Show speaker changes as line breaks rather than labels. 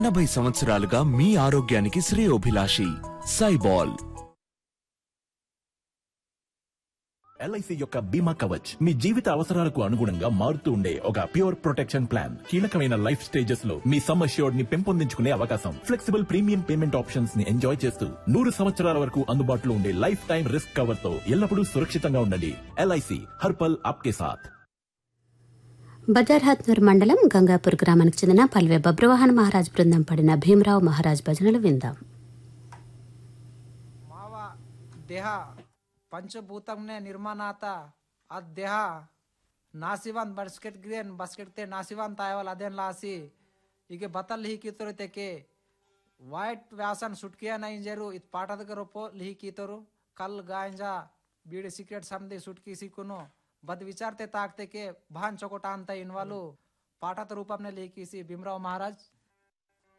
ఎనభై సంవత్సరాలుగా మీ ఆరోగ్యానికి శ్రేయోభిలాషి సైబాల్
ఎల్ఐసి యొక్క బీమా కవచ్ మీ జీవిత అవసరాలకు అనుగుణంగా మారుతూ ఉండే ఒక ప్యూర్ ప్రొటెక్షన్ ప్లాన్ కీలకమైన లైఫ్ స్టేజెస్ లో మీ సమ్ అష్యూర్డ్ ని పెంపొందించుకునే అవకాశం ఫ్లెక్సిబుల్ ప్రీమియం పేమెంట్ ఆప్షన్స్ ని ఎంజాయ్ చేస్తూ నూరు సంవత్సరాల వరకు అందుబాటులో ఉండే లైఫ్ టైం రిస్క్ కవర్ తో ఎల్లప్పుడూ సురక్షితంగా ఉండండి ఎల్ఐసి హర్పల్ ఆప్కే సాథ్
బదర్హత్నూర్ మండలం గంగాపూర్ గ్రామానికి చెందిన పల్వే బబ్రవాహన్ మహారాజ్ బృందం పడిన భీమరావు మహారాజ్ భజనలు విందాం
ಮಾವ ದೇಹ ಪಂಚಭೂತಂನೆ ನಿರ್ಮಾಣಾತ ಅದ್ ದೇಹ ನಾಸಿವಾನ್ ಬಸ್ಕೆಟ್ ಗ್ರೇನ್ ಬಸ್ಕೆಟ್ ತೆ ನಾಸಿವಾನ್ ತಾಯವಲ್ ಅದೇನ್ ಲಾಸಿ ಈಗ ಬತಲ್ ಲಿಹಿ ಕೀತರು ತೆಕೆ ವೈಟ್ ವ್ಯಾಸನ್ ಸುಟ್ಕಿಯ ನೈಂಜರು ಇತ್ ಪಾಠದ ರೂಪೋ ಲಿಹಿ ಕೀತರು ಕಲ್ ಗಾಂಜ ಬೀಡಿ ಸಿಕ್ರೆಟ್ ಸಮದಿ ಸುಟ್ಕಿ ಸಿಕ್ಕುನು ಬದ್ ವಿಚಾರತೆ ತಾಕ್ತೆ ಕೆ ಭಾನ್ ಚೊಕೋಟ ಅಂತ ಇನ್ವಾಲು ಪಾಠದ ರೂಪಂನೆ ಲಿಹಿ ಕೀಸಿ ಭೀಮರಾವ್ ಮಹಾರಾಜ್